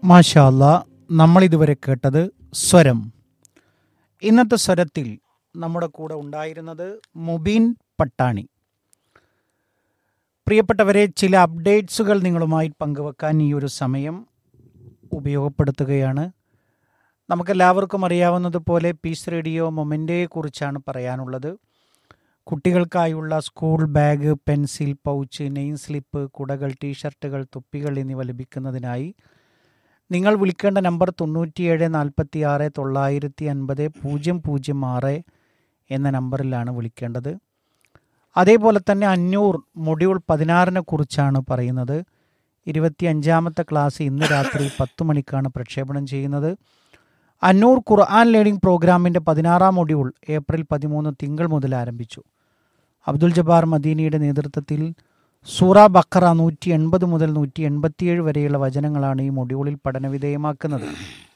മാഷാല്ല നമ്മൾ ഇതുവരെ കേട്ടത് സ്വരം ഇന്നത്തെ സ്വരത്തിൽ നമ്മുടെ കൂടെ ഉണ്ടായിരുന്നത് മുബീൻ പട്ടാണി പ്രിയപ്പെട്ടവരെ ചില അപ്ഡേറ്റ്സുകൾ നിങ്ങളുമായി പങ്കുവെക്കാൻ ഈ ഒരു സമയം ഉപയോഗപ്പെടുത്തുകയാണ് നമുക്കെല്ലാവർക്കും അറിയാവുന്നതുപോലെ പീസ് റേഡിയോ മൊമെൻ്റെക്കുറിച്ചാണ് പറയാനുള്ളത് കുട്ടികൾക്കായുള്ള school bag pencil pouch name slip കുടകൾ ടീഷർട്ടുകൾ തൊപ്പികൾ എന്നിവ ലഭിക്കുന്നതിനായി നിങ്ങൾ വിളിക്കേണ്ട നമ്പർ തൊണ്ണൂറ്റിയേഴ് നാൽപ്പത്തി ആറ് തൊള്ളായിരത്തി അൻപത് പൂജ്യം പൂജ്യം ആറ് എന്ന നമ്പറിലാണ് വിളിക്കേണ്ടത് അതേപോലെ തന്നെ അഞ്ഞൂർ മൊഡ്യൂൾ പതിനാറിനെ കുറിച്ചാണ് പറയുന്നത് ഇരുപത്തി അഞ്ചാമത്തെ ക്ലാസ് ഇന്ന് രാത്രി പത്ത് മണിക്കാണ് പ്രക്ഷേപണം ചെയ്യുന്നത് അന്നൂർ ഖുർആൻ ലേണിംഗ് പ്രോഗ്രാമിൻ്റെ പതിനാറാം മൊഡ്യൂൾ ഏപ്രിൽ പതിമൂന്ന് തിങ്കൾ മുതൽ ആരംഭിച്ചു അബ്ദുൽ ജബ്ബാർ മദീനിയുടെ നേതൃത്വത്തിൽ സൂറ ബക്കറ നൂറ്റി എൺപത് മുതൽ നൂറ്റി എൺപത്തിയേഴ് വരെയുള്ള വചനങ്ങളാണ് ഈ മൊഡ്യൂളിൽ പഠനവിധേയമാക്കുന്നത്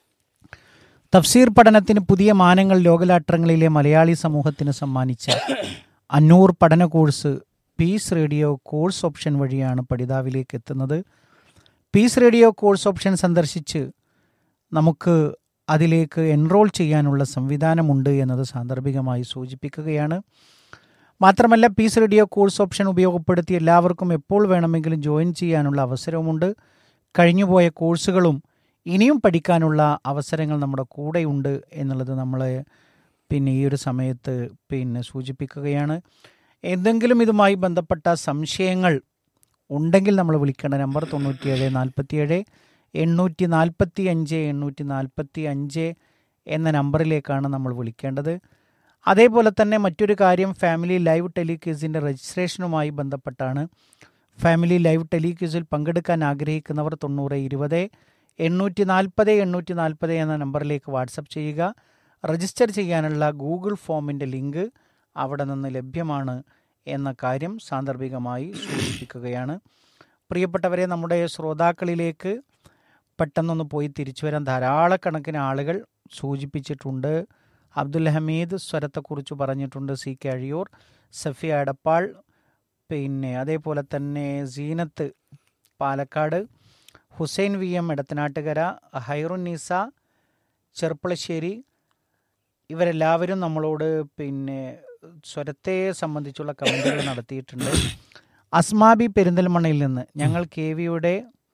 തഫ്സീർ പഠനത്തിന് പുതിയ മാനങ്ങൾ ലോകലാട്ടങ്ങളിലെ മലയാളി സമൂഹത്തിന് സമ്മാനിച്ച അന്നൂർ പഠന course Peace Radio course option വഴിയാണ് പഠിതാവിലേക്ക് എത്തുന്നത് പീസ് റേഡിയോ കോഴ്സ് ഓപ്ഷൻ സന്ദർശിച്ച് നമുക്ക് അതിലേക്ക് എൻറോൾ ചെയ്യാനുള്ള സംവിധാനമുണ്ട് എന്നത് സാന്ദർഭികമായി സൂചിപ്പിക്കുകയാണ് മാത്രമല്ല പീസ് റേഡിയോ കോഴ്സ് ഓപ്ഷൻ ഉപയോഗപ്പെടുത്തി എല്ലാവർക്കും എപ്പോൾ വേണമെങ്കിലും ജോയിൻ ചെയ്യാനുള്ള അവസരവുമുണ്ട് കഴിഞ്ഞുപോയ കോഴ്സുകളും ഇനിയും പഠിക്കാനുള്ള അവസരങ്ങൾ നമ്മുടെ കൂടെയുണ്ട് എന്നുള്ളത് നമ്മളെ പിന്നെ ഈ ഒരു സമയത്ത് പിന്നെ സൂചിപ്പിക്കുകയാണ് എന്തെങ്കിലും ഇതുമായി ബന്ധപ്പെട്ട സംശയങ്ങൾ ഉണ്ടെങ്കിൽ നമ്മൾ വിളിക്കേണ്ട നമ്പർ തൊണ്ണൂറ്റിയേഴ് നാൽപ്പത്തിയേഴ് എണ്ണൂറ്റി നാൽപ്പത്തി അഞ്ച് എണ്ണൂറ്റി നാൽപ്പത്തി അഞ്ച് എന്ന നമ്പറിലേക്കാണ് നമ്മൾ വിളിക്കേണ്ടത് അതേപോലെ തന്നെ മറ്റൊരു കാര്യം ഫാമിലി ലൈവ് ടെലിക്യൂസിൻ്റെ രജിസ്ട്രേഷനുമായി ബന്ധപ്പെട്ടാണ് ഫാമിലി ലൈവ് ടെലിക്യൂസിൽ പങ്കെടുക്കാൻ ആഗ്രഹിക്കുന്നവർ തൊണ്ണൂറ് ഇരുപത് എണ്ണൂറ്റി നാൽപ്പത് എണ്ണൂറ്റി നാൽപ്പത് എന്ന നമ്പറിലേക്ക് വാട്സപ്പ് ചെയ്യുക രജിസ്റ്റർ ചെയ്യാനുള്ള ഗൂഗിൾ ഫോമിൻ്റെ ലിങ്ക് അവിടെ നിന്ന് ലഭ്യമാണ് എന്ന കാര്യം സാന്ദർഭികമായി സൂചിപ്പിക്കുകയാണ് പ്രിയപ്പെട്ടവരെ നമ്മുടെ ശ്രോതാക്കളിലേക്ക് പെട്ടെന്നൊന്ന് പോയി തിരിച്ചു വരാൻ ധാരാളക്കണക്കിന് ആളുകൾ സൂചിപ്പിച്ചിട്ടുണ്ട് അബ്ദുൽ ഹമീദ് സ്വരത്തെക്കുറിച്ച് പറഞ്ഞിട്ടുണ്ട് സി കെ അഴിയൂർ സഫിയ എടപ്പാൾ പിന്നെ അതേപോലെ തന്നെ സീനത്ത് പാലക്കാട് ഹുസൈൻ വി എം എടത്തനാട്ടുകര ഹൈറുന്നീസ ചെർപ്പളശ്ശേരി ഇവരെല്ലാവരും നമ്മളോട് പിന്നെ സ്വരത്തെ സംബന്ധിച്ചുള്ള കമൻറ്റുകൾ നടത്തിയിട്ടുണ്ട് അസ്മാബി പെരിന്തൽമണ്ണയിൽ നിന്ന് ഞങ്ങൾ കെ വിയുടെ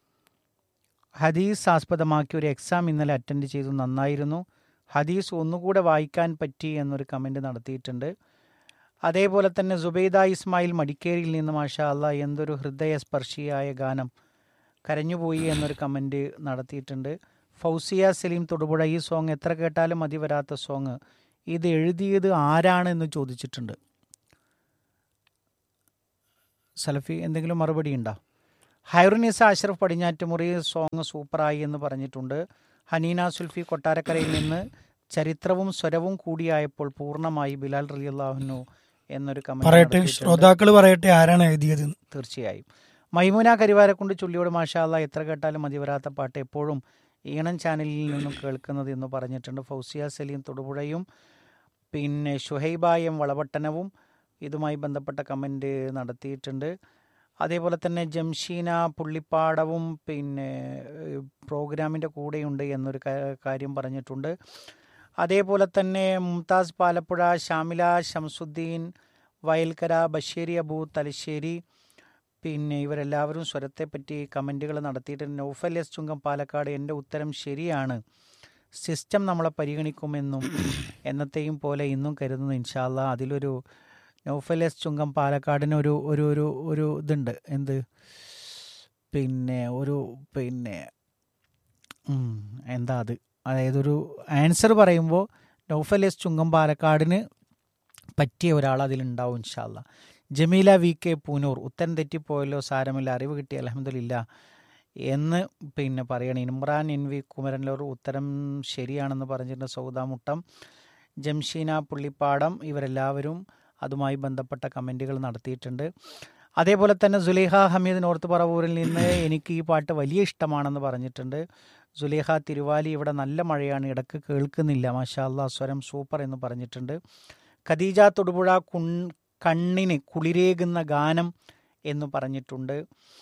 ഹദീസ് ആസ്പദമാക്കി ഒരു എക്സാം ഇന്നലെ അറ്റൻഡ് ചെയ്തു നന്നായിരുന്നു ഹദീസ് ഒന്നുകൂടെ വായിക്കാൻ പറ്റി എന്നൊരു കമൻറ്റ് നടത്തിയിട്ടുണ്ട് അതേപോലെ തന്നെ സുബൈദ ഇസ്മായിൽ മടിക്കേരിയിൽ നിന്ന് മാഷാ അല്ല എന്തൊരു ഹൃദയസ്പർശിയായ ഗാനം കരഞ്ഞുപോയി എന്നൊരു കമൻറ്റ് നടത്തിയിട്ടുണ്ട് ഫൗസിയ സലീം തൊടുപുഴ ഈ സോങ് എത്ര കേട്ടാലും മതി വരാത്ത സോങ് ഇത് എഴുതിയത് ആരാണ് എന്ന് ചോദിച്ചിട്ടുണ്ട് സലഫി എന്തെങ്കിലും മറുപടി ഉണ്ടോ ഹൈറുനിസ അഷ്റഫ് പടിഞ്ഞാറ്റുമുറി സോങ് സൂപ്പറായി എന്ന് പറഞ്ഞിട്ടുണ്ട് ഹനീന സുൽഫി കൊട്ടാരക്കരയിൽ നിന്ന് ചരിത്രവും സ്വരവും കൂടിയായപ്പോൾ പൂർണ്ണമായി ബിലാൽ റലിയല്ലാഹുനു എന്നൊരു കമന്റ് പറയട്ടെ നടത്തിയിട്ടുണ്ട്. ശ്രോതാക്കൾ പറയട്ടെ ആരാണ് എഴുതിയത് തീർച്ചയായും മൈമുന കരിവാരക്കുണ്ട് ചൊല്ലിയോട് മാഷാല്ല എത്ര കേട്ടാലും മതി വരാത്ത പാട്ട് എപ്പോഴും ഈണം ചാനലിൽ നിന്നും കേൾക്കുന്നത് എന്ന് പറഞ്ഞിട്ടുണ്ട് ഫൗസിയ സലീം തൊടുപുഴയും പിന്നെ ഷുഹൈബായം വളപട്ടണവും ഇതുമായി ബന്ധപ്പെട്ട കമൻറ്റ് നടത്തിയിട്ടുണ്ട് അതേപോലെ തന്നെ ജംഷീന പുള്ളിപ്പാടവും പിന്നെ ഏഹ്, പ്രോഗ്രാമിൻ്റെ കൂടെയുണ്ട് എന്നൊരു കാ- കാര്യം പറഞ്ഞിട്ടുണ്ട് അതേപോലെ തന്നെ മുംതാസ് പാലപ്പുഴ ഷാമില ഷംസുദ്ദീൻ വയൽക്കര ബഷീരി അബു തലശ്ശേരി പിന്നെ ഇവരെല്ലാവരും സ്വരത്തെപ്പറ്റി കമൻറ്റുകൾ നടത്തിയിട്ടുണ്ട് നൗഫൽ എസ് ചുങ്കം പാലക്കാട് എൻ്റെ ഉത്തരം ശരിയാണ് സിസ്റ്റം നമ്മളെ പരിഗണിക്കുമെന്നും എന്നത്തെയും പോലെ ഇന്നും കരുതുന്നു ഇൻഷാല്ല അതിലൊരു നൗഫൽ എസ് ചുങ്കം പാലക്കാടിന് ഒരു ഒരു ഒരു ഒരു ഇതുണ്ട് എന്ത് പിന്നെ ഒരു പിന്നെ ഉം, എന്താ അത് അതായത് ഒരു ആൻസർ പറയുമ്പോൾ നൗഫൽ എസ് ചുങ്കം പാലക്കാടിന് പറ്റിയ ഒരാൾ അതിലുണ്ടാവും ഇൻഷാല്ല ജമീല വി കെ പൂനൂർ ഉത്തരം തെറ്റിപ്പോയല്ലോ സാരമില്ല അറിവ് കിട്ടി അലഹമില്ല എന്ന് പിന്നെ പറയണം ഇമ്രാൻ എൻ വി കുമരനൂർ ഉത്തരം ശരിയാണെന്ന് പറഞ്ഞിട്ടുണ്ട് സൗദാമുട്ടം ജംഷീന പുള്ളിപ്പാടം ഇവരെല്ലാവരും അതുമായി ബന്ധപ്പെട്ട കമൻറ്റുകൾ നടത്തിയിട്ടുണ്ട് അതേപോലെ തന്നെ സുലേഖ ഹമീദ് നോർത്ത് പറവൂരിൽ നിന്ന് എനിക്ക് ഈ പാട്ട് വലിയ ഇഷ്ടമാണെന്ന് പറഞ്ഞിട്ടുണ്ട് സുലേഖ തിരുവാലി ഇവിടെ നല്ല മഴയാണ് ഇടക്ക് കേൾക്കുന്നില്ല മാഷാ അല്ലാ സ്വരം സൂപ്പർ എന്ന് പറഞ്ഞിട്ടുണ്ട് ഖദീജ തൊടുപുഴ കുൺ കണ്ണിന് കുളിരേകുന്ന ഗാനം എന്ന് പറഞ്ഞിട്ടുണ്ട്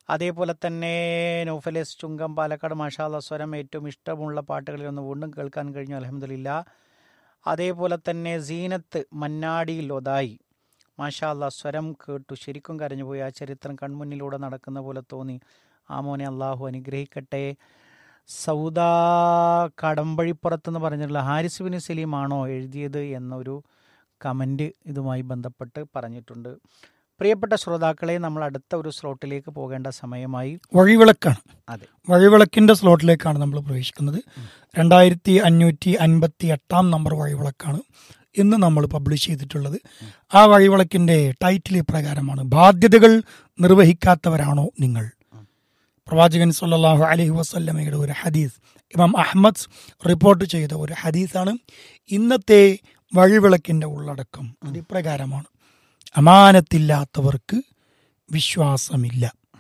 അതേപോലെ തന്നെ നൗഫലേസ് ചുങ്കം പാലക്കാട് മാഷാല്ല സ്വരം ഏറ്റവും ഇഷ്ടമുള്ള പാട്ടുകളിൽ ഒന്ന് വീണ്ടും കേൾക്കാൻ കഴിഞ്ഞു അലഹമില്ല അതേപോലെ തന്നെ സീനത്ത് മന്നാടിയിൽ ഒതായി മാഷാല്ല സ്വരം കേട്ടു ശരിക്കും കരഞ്ഞുപോയി ആ ചരിത്രം കൺമുന്നിലൂടെ നടക്കുന്ന പോലെ തോന്നി ആ മോനെ അള്ളാഹു അനുഗ്രഹിക്കട്ടെ സൗദ കടമ്പഴിപ്പുറത്തെന്ന് പറഞ്ഞിട്ടുള്ള ഹാരിസ് ബിൻ സലീമാണോ എഴുതിയത് എന്നൊരു കമൻറ്റ് ഇതുമായി ബന്ധപ്പെട്ട് പറഞ്ഞിട്ടുണ്ട് പ്രിയപ്പെട്ട ശ്രോതാക്കളെ നമ്മൾ അടുത്ത ഒരു സ്ലോട്ടിലേക്ക് പോകേണ്ട സമയമായി വഴിവിളക്കാണ് അതെ വഴിവിളക്കിന്റെ സ്ലോട്ടിലേക്കാണ് നമ്മൾ പ്രവേശിക്കുന്നത് രണ്ടായിരത്തി അഞ്ഞൂറ്റി അൻപത്തി എട്ടാം നമ്പർ വഴിവിളക്കാണ് ഇന്ന് നമ്മൾ പബ്ലിഷ് ചെയ്തിട്ടുള്ളത് ആ വഴിവിളക്കിന്റെ ടൈറ്റിൽ ഇപ്രകാരമാണ് ബാധ്യതകൾ നിർവഹിക്കാത്തവരാണോ നിങ്ങൾ പ്രവാചകൻ സല്ലല്ലാഹു അലൈഹി വസല്ലമയുടെ ഒരു ഹദീസ് ഇമാം അഹമ്മദ് റിപ്പോർട്ട് ചെയ്ത ഒരു ഹദീസാണ് ഇന്നത്തെ വഴിവിളക്കിന്റെ ഉള്ളടക്കം അത് ഇപ്രകാരമാണ് അമാനത്തില്ലാത്തവർക്ക് വിശ്വാസമില്ല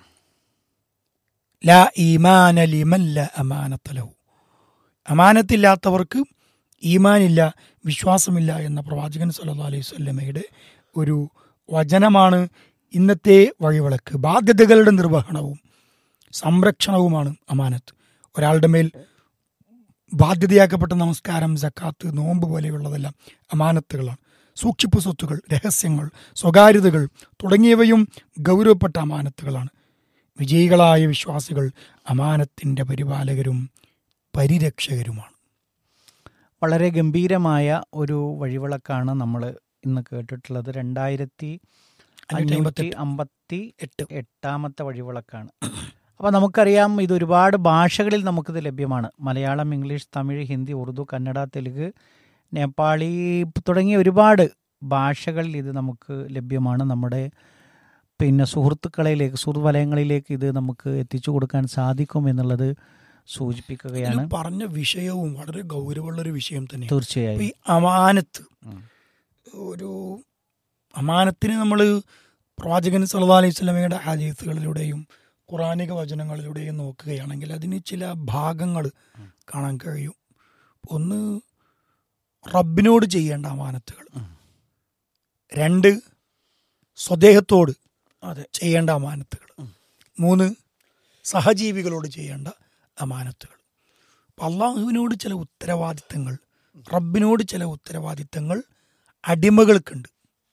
ലാ ഈമാന ലിമല്ല അമാനത്തലഹു അമാനത്തില്ലാത്തവർക്ക് ഈമാനില്ല വിശ്വാസമില്ല എന്ന പ്രവാചകൻ സല്ലല്ലാഹു അലൈഹി വസല്ലമയുടെ ഒരു വചനമാണ് ഇന്നത്തെ വഴിവിളക്ക് ബാധ്യതകളുടെ നിർവഹണവും സംരക്ഷണവുമാണ് അമാനത്ത് ഒരാളുടെ മേൽ ബാധ്യതയാക്കപ്പെട്ട നമസ്കാരം ജക്കാത്ത് നോമ്പ് പോലെയുള്ളതെല്ലാം അമാനത്തുകളാണ് സൂക്ഷിപ്പ് സ്വത്തുകൾ രഹസ്യങ്ങൾ സ്വകാര്യതകൾ തുടങ്ങിയവയും ഗൗരവപ്പെട്ട അമാനത്തുകളാണ് വിജയികളായ വിശ്വാസികൾ അമാനത്തിന്റെ പരിപാലകരും പരിരക്ഷകരുമാണ് വളരെ ഗംഭീരമായ ഒരു വഴിവിളക്കാണ് നമ്മൾ ഇന്ന് കേട്ടിട്ടുള്ളത് രണ്ടായിരത്തി അഞ്ഞൂറ്റി അമ്പത്തി എട്ട് എട്ടാമത്തെ വഴിവിളക്കാണ് അപ്പോൾ നമുക്കറിയാം ഇത് ഒരുപാട് ഭാഷകളിൽ നമുക്കിത് ലഭ്യമാണ് മലയാളം ഇംഗ്ലീഷ് തമിഴ് ഹിന്ദി ഉറുദു കന്നഡ തെലുങ്ക് നേപ്പാളി തുടങ്ങിയ ഒരുപാട് ഭാഷകളിൽ ഇത് നമുക്ക് ലഭ്യമാണ് നമ്മുടെ പിന്നെ സുഹൃത്തുക്കളിലേക്ക് സുഹൃത്ത് വലയങ്ങളിലേക്ക് ഇത് നമുക്ക് എത്തിച്ചു കൊടുക്കാൻ സാധിക്കും എന്നുള്ളത് സൂചിപ്പിക്കുകയാണ് ഇതിൽ പറഞ്ഞ വിഷയവും വളരെ ഗൗരവമുള്ള ഒരു വിഷയം തന്നെയാണ് അപ്പൊ തീർച്ചയായും ഈ അമാനത്ത് ഉം. ഒരു അമാനത്തിന് നമ്മൾ പ്രവാചകൻ സല്ലല്ലാഹു അലൈഹി സ്വലമയുടെ ഹദീസുകളിലൂടെയും ഖുറാനിക വചനങ്ങളിലൂടെയും നോക്കുകയാണെങ്കിൽ അതിന് ചില ഭാഗങ്ങൾ കാണാൻ കഴിയും ഒന്ന് റബ്ബിനോട് ചെയ്യേണ്ട അമാനത്തുകൾ ഉം. രണ്ട് സ്വദേഹത്തോട് അതെ ചെയ്യേണ്ട അമാനത്തുകൾ മൂന്ന് സഹജീവികളോട് ചെയ്യേണ്ട അമാനത്തുകൾ അപ്പം അള്ളാഹുവിനോട് ചില ഉത്തരവാദിത്തങ്ങൾ റബ്ബിനോട് ചില ഉത്തരവാദിത്തങ്ങൾ അടിമകൾക്കുണ്ട്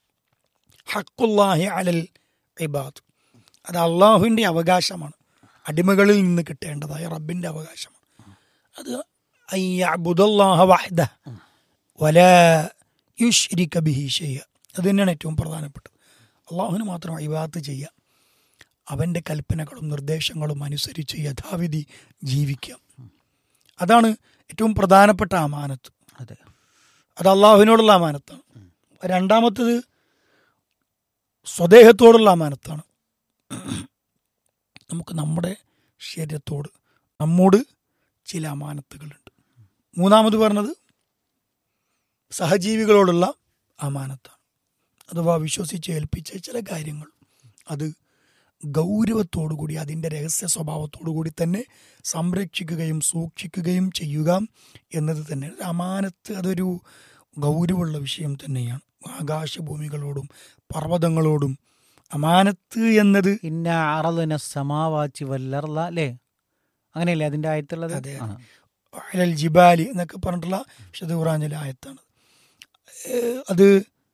ഹക്കുല്ലാഹി അലൽ ഇബാദ് അത് അള്ളാഹുവിൻ്റെ അവകാശമാണ് അടിമകളിൽ നിന്ന് കിട്ടേണ്ടതായ റബ്ബിൻ്റെ അവകാശമാണ് അത് അയ്യബുദല്ലാഹ വഹ്ദ വല യുഷ്രിക ബിഹി ചെയ്യുക അത് തന്നെയാണ് ഏറ്റവും പ്രധാനപ്പെട്ടത് അള്ളാഹുവിന് മാത്രം ഇബാദത്ത് ചെയ്യുക അവൻ്റെ കൽപ്പനകളും നിർദ്ദേശങ്ങളും അനുസരിച്ച് യഥാവിധി ജീവിക്കുക അതാണ് ഏറ്റവും പ്രധാനപ്പെട്ട അമാനത്ത് അതെ അത് അള്ളാഹുവിനോടുള്ള അമാനത്താണ് രണ്ടാമത്തത് സ്വദേഹത്തോടുള്ള അമാനത്താണ് നമുക്ക് നമ്മുടെ ശരീരത്തോട് നമ്മോട് ചില അമാനത്തുകളുണ്ട് മൂന്നാമത് പറഞ്ഞത് സഹജീവികളോടുള്ള അമാനത്താണ് അഥവാ വിശ്വസിച്ച് ഏൽപ്പിച്ച ചില കാര്യങ്ങൾ അത് ഗൗരവത്തോടുകൂടി അതിൻ്റെ രഹസ്യ സ്വഭാവത്തോടുകൂടി തന്നെ സംരക്ഷിക്കുകയും സൂക്ഷിക്കുകയും ചെയ്യുക എന്നത് തന്നെ ഒരു അമാനത്ത് അതൊരു ഗൗരവമുള്ള വിഷയം തന്നെയാണ് ആകാശഭൂമികളോടും പർവ്വതങ്ങളോടും അമാനത്ത് എന്നത് ഇന്ന അറലിന സമാവാച്ചി വല്ലർല അല്ലേ അങ്ങനെയല്ലേ അതിന്റെ ആയത്തുള്ളത് അതെ. ആ. അലൽ ജിബാലി എന്നൊക്കെ പറഞ്ഞിട്ടുള്ള വിശുദ്ധ ഖുറാനിലെ ആയത്താണ് ഏഹ് അത്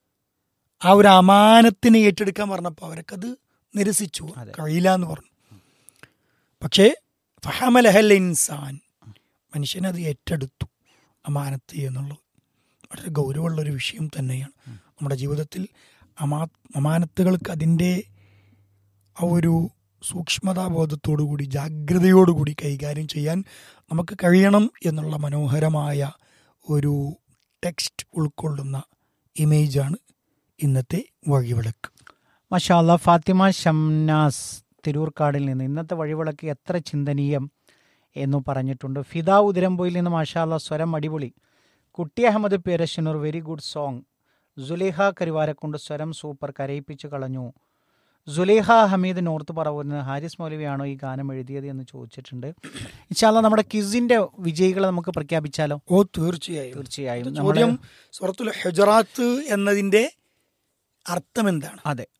ആ ഒരു അമാനത്തിനെ ഏറ്റെടുക്കാൻ പറഞ്ഞപ്പോൾ അവരൊക്കത് നിരസിച്ചു അതെ. കഴിയില്ല എന്ന് പറഞ്ഞു പക്ഷേ ഫഹമലഹൽ ഇൻസാൻ മനുഷ്യനത് ഏറ്റെടുത്തു അമാനത്ത് എന്നുള്ളത് വളരെ ഗൗരവമുള്ള ഒരു വിഷയം തന്നെയാണ് നമ്മുടെ ജീവിതത്തിൽ അമാ അമാനത്തുകൾക്ക് അതിൻ്റെ ആ ഒരു സൂക്ഷ്മതാബോധത്തോടുകൂടി ജാഗ്രതയോടുകൂടി കൈകാര്യം ചെയ്യാൻ നമുക്ക് കഴിയണം എന്നുള്ള മനോഹരമായ ഒരു ടെക്സ്റ്റ് ഉൾക്കൊള്ളുന്ന ഇമേജാണ് ഇന്നത്തെ വഴിവിളക്ക് മഷാല്ല ഫാത്തിമ ഷംനാസ് തിരൂർക്കാടിൽ നിന്ന് ഇന്നത്തെ വഴിവിളക്ക് എത്ര ചിന്തനീയം എന്ന് പറഞ്ഞിട്ടുണ്ട് ഫിദ ഉതിരമ്പൊയിൽ നിന്ന് മാഷാല്ല സ്വരം അടിപൊളി കുട്ടി Ahammed Perassanur very good song Suleha Karuvarakundu സ്വരം സൂപ്പർ കരയിപ്പിച്ചു കളഞ്ഞു സുലേഹ ഹമീദ് നോർത്ത് പറവൂരിന് ഹാരിസ് മൗലവിയാണോ ഈ ഗാനം എഴുതിയത് എന്ന് ചോദിച്ചിട്ടുണ്ട് ഇൻഷാല്ല നമ്മുടെ കിസിന്റെ വിജയികളെ നമുക്ക് പ്രഖ്യാപിച്ചാലോ ഓ തീർച്ചയായും തീർച്ചയായും ഇത് നമ്മള് ചോദ്യം സുറത്തുൽ ഹുജറാത്ത് എന്നതിന്റെ അർത്ഥം എന്താണ് അതെ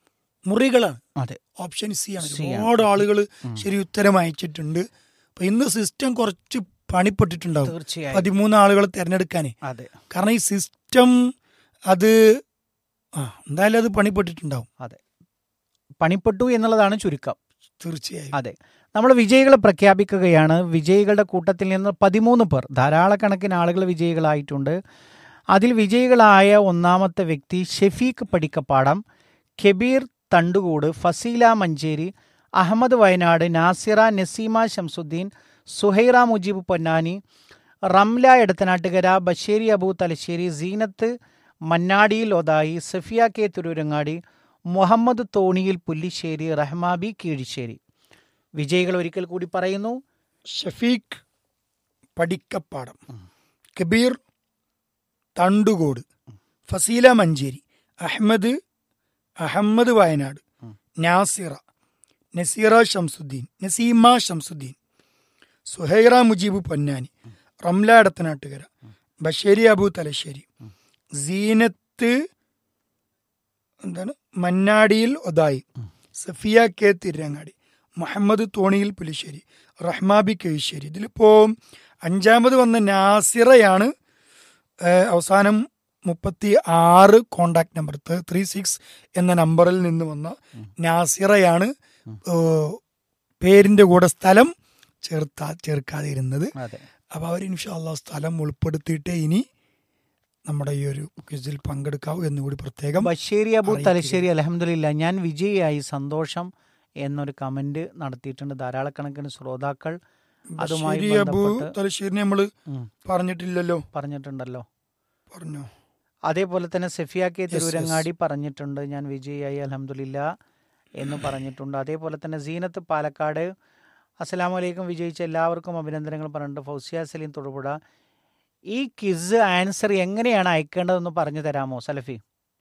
മുറികളാണ് അതെ ഓപ്ഷൻ സി ആണ് സി ആണ്. ഒരുപാട് ആളുകൾ ശരി ഉത്തരം അയച്ചിട്ടുണ്ട് അപ്പൊ ഇന്ന് സിസ്റ്റം കുറച്ച് പണിപ്പെട്ടിട്ടുണ്ടാവും തീർച്ചയായും പതിമൂന്ന് ആളുകളെ തിരഞ്ഞെടുക്കാനേ അതെ കാരണം ഈ സിസ്റ്റം അത് ആ എന്തായാലും അത് പണിപ്പെട്ടിട്ടുണ്ടാവും അതെ പണിപ്പെട്ടു എന്നുള്ളതാണ് ചുരുക്കം തീർച്ചയായും അതെ നമ്മൾ വിജയികളെ പ്രഖ്യാപിക്കുകയാണ് വിജയികളുടെ കൂട്ടത്തിൽ നിന്ന് പതിമൂന്ന് പേർ ധാരാളക്കണക്കിന് ആളുകൾ വിജയികളായിട്ടുണ്ട് അതിൽ വിജയികളായ ഒന്നാമത്തെ വ്യക്തി ഷെഫീഖ് പടിക്കപ്പാടം കെബീർ തണ്ടുകൂട് ഫസീല മഞ്ചേരി അഹമ്മദ് വയനാട് നാസിറ നസീമ ശംസുദ്ദീൻ സുഹൈറ മുജീബ് പൊന്നാനി റംല എടത്തനാട്ടുകര ബഷേരി അബു തലശ്ശേരി സീനത്ത് മന്നാടിയിൽ ഒതായി സഫിയ കെ തിരൂരങ്ങാടി മുഹമ്മദ് തോണിയിൽ പുല്ലിശ്ശേരി റഹ്മാബി കീഴിശ്ശേരി വിജയികൾ ഒരിക്കൽ കൂടി പറയുന്നു ഷഫീഖ് പടിക്കപ്പാടം കബീർ തണ്ടുകോട് ഫസീല മഞ്ചേരി അഹമ്മദ് അഹമ്മദ് വയനാട് നാസിറ നസീറ ഷംസുദ്ദീൻ നസീമ ഷംസുദ്ദീൻ സുഹൈറ മുജീബ് പൊന്നാനി റംല എടത്തനാട്ടുകര ബഷേരി അബു തലശ്ശേരി സീനത്ത് എന്താണ് മന്നാടിയിൽ ഒതായി സഫിയ കെ തിരങ്ങാടി മുഹമ്മദ് തോണിയിൽ പുലിശ്ശേരി റഹ്മാബി കെഴിശ്ശേരി ഇതിലിപ്പോ അഞ്ചാമത് വന്ന നാസിറയാണ് ഏഹ്, അവസാനം മുപ്പത്തി ആറ് കോണ്ടാക്ട് നമ്പർ ത്രീ സിക്സ് എന്ന നമ്പറിൽ നിന്ന് വന്ന നാസിറയാണ് ഏഹ്, പേരിന്റെ കൂടെ സ്ഥലം ചേർത്താ ചേർക്കാതിരുന്നത് അതെ അപ്പൊ അവർ ഇൻഷാല്ല സ്ഥലം ഉൾപ്പെടുത്തിയിട്ടേ ഇനി നമ്മുടെ ഈ ഒരു ക്വിസിൽ പങ്കെടുക്കാവൂ എന്നുകൂടി പ്രത്യേകം ബഷേരി അബു അറിയിക്കുക. തലശ്ശേരി അലഹമില്ല ഞാൻ വിജയിയായി സന്തോഷം എന്നൊരു കമന്റ് നടത്തിയിട്ടുണ്ട് ധാരാളക്കണക്കിന് ശ്രോതാക്കൾ അതുമായി ബഷീരി അബു ബന്ധപ്പെട്ട് തലശ്ശേരിനെ നമ്മള് ഉം, പറഞ്ഞിട്ടില്ലല്ലോ പറഞ്ഞിട്ടുണ്ടല്ലോ പറഞ്ഞോ അതേപോലെ തന്നെ സെഫിയ കെ yes. തിരൂരങ്ങാടി പറഞ്ഞിട്ടുണ്ട് ഞാൻ വിജയിയായി അലഹമില്ല എന്ന് പറഞ്ഞിട്ടുണ്ട് അതേപോലെ തന്നെ സീനത്ത് പാലക്കാട് അസ്സലാമു അലൈക്കും വിജയിച്ച എല്ലാവർക്കും അഭിനന്ദനങ്ങൾ പറഞ്ഞിട്ടുണ്ട് ഫൗസിയ സലീം തൊടുപുഴ ഈ ക്വിസ് ആൻസർ എങ്ങനെയാണ് അയക്കേണ്ടതെന്ന് പറഞ്ഞു തരാമോ സലഫി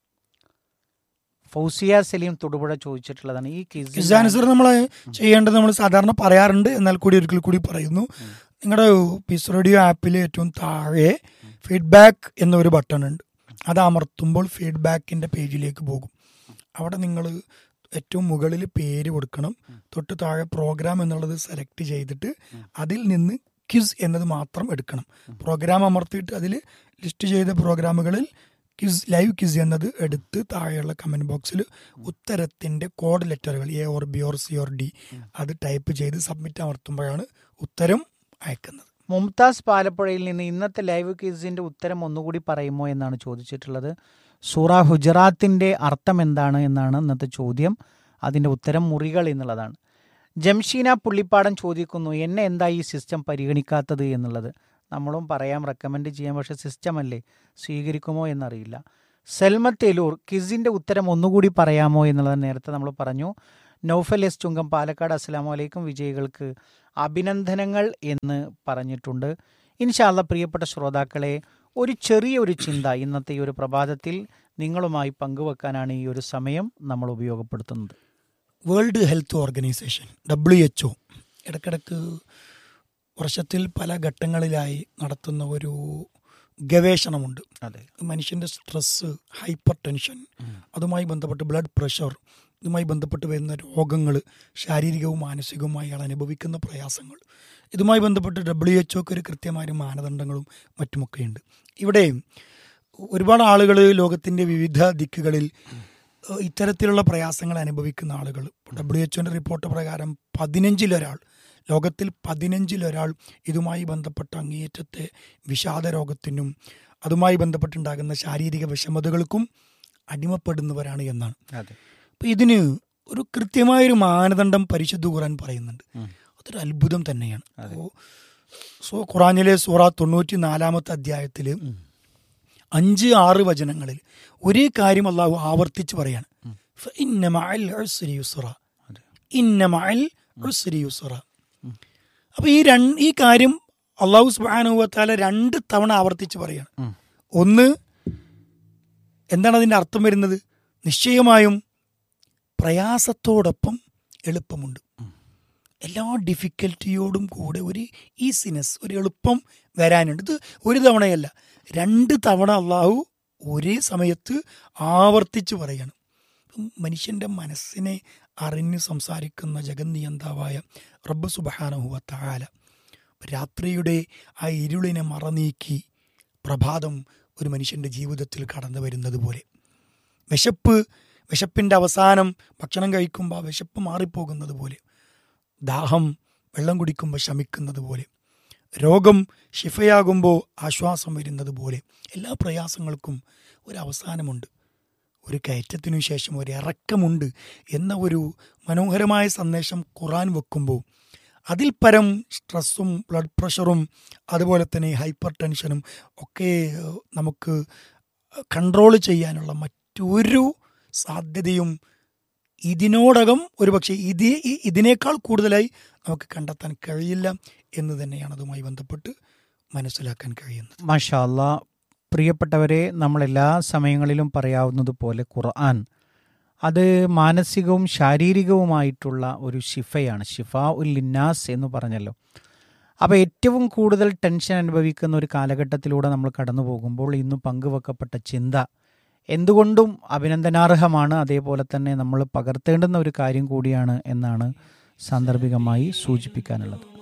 ഫൗസിയ സലീം തൊടുപുഴ ചോദിച്ചിട്ടുള്ളതാണ് ഈ ക്വിസ് ക്വിസ് ആൻസർ നമ്മൾ ചെയ്യേണ്ടത് നമ്മൾ സാധാരണ പറയാറുണ്ട് എന്നാൽ കൂടി ഒരിക്കൽ കൂടി പറയുന്നു നിങ്ങളുടെ പീസ് റേഡിയോ ആപ്പിൽ ഏറ്റവും താഴെ ഫീഡ്ബാക്ക് എന്നൊരു ബട്ടൺ ഉണ്ട് അത് അമർത്തുമ്പോൾ ഫീഡ്ബാക്കിന്റെ പേജിലേക്ക് പോകും അവിടെ നിങ്ങൾ ഏറ്റവും മുകളിൽ പേര് കൊടുക്കണം തൊട്ട് താഴെ പ്രോഗ്രാം എന്നുള്ളത് സെലക്ട് ചെയ്തിട്ട് അതിൽ നിന്ന് ക്വിസ് എന്നത് മാത്രം എടുക്കണം പ്രോഗ്രാം അമർത്തിയിട്ട് അതിൽ ലിസ്റ്റ് ചെയ്ത പ്രോഗ്രാമുകളിൽ ക്വിസ് ലൈവ് ക്വിസ് എന്നത് എടുത്ത് താഴെയുള്ള കമന്റ് ബോക്സിൽ ഉത്തരത്തിന്റെ കോഡ് ലെറ്ററുകൾ A or B or C or D അത് ടൈപ്പ് ചെയ്ത് സബ്മിറ്റ് അമർത്തുമ്പോഴാണ് ഉത്തരം അയക്കുന്നത് മുംതാസ് പാലപ്പുഴയിൽ നിന്ന് ഇന്നത്തെ ലൈവ് ക്വിസിന്റെ ഉത്തരം ഒന്നുകൂടി പറയുമോ എന്നാണ് ചോദിച്ചിട്ടുള്ളത് സൂറ ഹുജറാത്തിന്റെ അർത്ഥം എന്താണ് എന്നാണ് ഇന്നത്തെ ചോദ്യം അതിന്റെ ഉത്തരം മുറികൾ എന്നുള്ളതാണ് ജംഷീന പുള്ളിപ്പാടൻ ചോദിക്കുന്നു എന്നെ എന്താ ഈ സിസ്റ്റം പരിഗണിക്കാത്തത് എന്നുള്ളത് നമ്മളും പറയാം റെക്കമെൻഡ് ചെയ്യാം പക്ഷെ സിസ്റ്റം അല്ലേ സ്വീകരിക്കുമോ എന്നറിയില്ല സെൽമത്ത് എലൂർ കിസിന്റെ ഉത്തരം ഒന്നുകൂടി പറയാമോ എന്നുള്ളത് നേരത്തെ നമ്മൾ പറഞ്ഞു നൗഫൽ എസ് ചുങ്കം പാലക്കാട് അസ്സലാമു അലൈക്കും വിജയികൾക്ക് അഭിനന്ദനങ്ങൾ എന്ന് പറഞ്ഞിട്ടുണ്ട് ഇൻഷാല്ല പ്രിയപ്പെട്ട ശ്രോതാക്കളെ ഒരു ചെറിയ ഒരു ചിന്ത ഇന്നത്തെ ഈ ഒരു പ്രഭാതത്തിൽ നിങ്ങളുമായി പങ്കുവെക്കാനാണ് ഈ ഒരു സമയം നമ്മൾ ഉപയോഗപ്പെടുത്തുന്നത് World Health Organization W H O ഇടക്കിടക്ക് വർഷത്തിൽ പല ഘട്ടങ്ങളിലായി നടത്തുന്ന ഒരു ഗവേഷണമുണ്ട് അതെ മനുഷ്യന്റെ സ്ട്രെസ് ഹൈപ്പർ ടെൻഷൻ അതുമായി ബന്ധപ്പെട്ട് ബ്ലഡ് പ്രഷർ ഇതുമായി ബന്ധപ്പെട്ട് വരുന്ന രോഗങ്ങൾ ശാരീരികവും മാനസികവുമായി അയാൾ അനുഭവിക്കുന്ന പ്രയാസങ്ങൾ ഇതുമായി ബന്ധപ്പെട്ട് ഡബ്ല്യു എച്ച് ഒക്ക് ഒരു കൃത്യമായ മാനദണ്ഡങ്ങളും മറ്റുമൊക്കെയുണ്ട് ഇവിടെ ഒരുപാട് ആളുകൾ ലോകത്തിൻ്റെ വിവിധ ദിക്കുകളിൽ ഏഹ്, ഇത്തരത്തിലുള്ള പ്രയാസങ്ങൾ അനുഭവിക്കുന്ന ആളുകൾ ഡബ്ല്യു എച്ച്ഒൻ്റെ റിപ്പോർട്ട് പ്രകാരം പതിനഞ്ചിലൊരാൾ ലോകത്തിൽ പതിനഞ്ചിലൊരാൾ ഇതുമായി ബന്ധപ്പെട്ട അങ്ങേയറ്റത്തെ വിഷാദ രോഗത്തിനും അതുമായി ബന്ധപ്പെട്ടുണ്ടാകുന്ന ശാരീരിക വിഷമതകൾക്കും അടിമപ്പെടുന്നവരാണ് എന്നാണ് അതെ അപ്പൊ ഇതിന് ഒരു കൃത്യമായൊരു മാനദണ്ഡം പരിശുദ്ധ ഖുറാൻ പറയുന്നുണ്ട് ഉം. അതൊരു അത്ഭുതം തന്നെയാണ് അതെ. അപ്പോ സോ ഖുറാനിലെ സൂറ തൊണ്ണൂറ്റി നാലാമത്തെ അധ്യായത്തില് അഞ്ച് ആറ് വചനങ്ങളിൽ ഒരേ കാര്യം അള്ളാഹു ആവർത്തിച്ച് പറയാണ് "ഫഇന്ന മഅൽ ഉസ്രി യുസ്റ." അതെ. ഇന്ന മഅൽ ഉസ്രി യുസ്റ. അപ്പൊ ഈ രണ്ട് ഈ കാര്യം അള്ളാഹു സുബാനുവത്താല രണ്ട് തവണ ആവർത്തിച്ച് പറയാണ് ഉം. ഒന്ന് എന്താണ് അതിന്റെ അർത്ഥം വരുന്നത് നിശ്ചയമായും പ്രയാസത്തോടൊപ്പം എളുപ്പമുണ്ട് എല്ലാ ഡിഫിക്കൽറ്റിയോടും കൂടെ ഒരു ഈസിനെസ് ഒരു എളുപ്പം വരാനുണ്ട് ഇത് ഒരു തവണയല്ല രണ്ട് തവണ അള്ളാഹു ഒരേ സമയത്ത് ആവർത്തിച്ച് പറയാണ് മനുഷ്യൻ്റെ മനസ്സിനെ അറിഞ്ഞ് സംസാരിക്കുന്ന ജഗന്നിയന്താവായ റബ്ബ് സുബഹാനഹുവ താല രാത്രിയുടെ ആ ഇരുളിനെ മറനീക്കി പ്രഭാതം ഒരു മനുഷ്യൻ്റെ ജീവിതത്തിൽ കടന്നു വരുന്നത് പോലെ വിശപ്പ് വിശപ്പിൻ്റെ അവസാനം ഭക്ഷണം കഴിക്കുമ്പോൾ ആ വിശപ്പ് മാറിപ്പോകുന്നത് പോലെ ദാഹം വെള്ളം കുടിക്കുമ്പോൾ ശമിക്കുന്നത് പോലെ രോഗം ശിഫയാകുമ്പോൾ ആശ്വാസം വരുന്നത് പോലെ എല്ലാ പ്രയാസങ്ങൾക്കും ഒരു അവസാനമുണ്ട് ഒരു കയറ്റത്തിനു ശേഷം ഒരു ഇറക്കമുണ്ട് എന്ന ഒരു മനോഹരമായ സന്ദേശം ഖുറാൻ വെക്കുമ്പോൾ അതിൽ പരം സ്ട്രെസ്സും ബ്ലഡ് പ്രഷറും അതുപോലെ തന്നെ ഹൈപ്പർ ടെൻഷനും ഒക്കെ ഏഹ്, നമുക്ക് കൺട്രോൾ ചെയ്യാനുള്ള മറ്റൊരു സാധ്യതയും ഇതിനോടകം ഒരുപക്ഷെ ഇത് ഈ- ഇതിനേക്കാൾ കൂടുതലായി നമുക്ക് കണ്ടെത്താൻ കഴിയില്ല എന്ന് തന്നെയാണ് അതുമായി ബന്ധപ്പെട്ട് മനസ്സിലാക്കാൻ കഴിയുന്നത് മാഷാ അല്ലാ പ്രിയപ്പെട്ടവരെ നമ്മൾ എല്ലാ സമയങ്ങളിലും പറയാവുന്നത് പോലെ ഖുർആൻ അത് മാനസികവും ശാരീരികവുമായിട്ടുള്ള ഒരു ഷിഫയാണ് ഷിഫ ഉൽ ലിന്നാസ് എന്ന് പറഞ്ഞല്ലോ അപ്പോൾ ഏറ്റവും കൂടുതൽ ടെൻഷൻ അനുഭവിക്കുന്ന ഒരു കാലഘട്ടത്തിലൂടെ നമ്മൾ കടന്നു പോകുമ്പോൾ ഇന്ന് പങ്കുവെക്കപ്പെട്ട ചിന്ത എന്തുകൊണ്ടും അഭിനന്ദനാർഹമാണ് അതേപോലെ തന്നെ നമ്മൾ പകർത്തേണ്ടുന്ന ഒരു കാര്യം കൂടിയാണ് എന്നാണ് സാന്ദർഭികമായി സൂചിപ്പിക്കാനുള്ളത്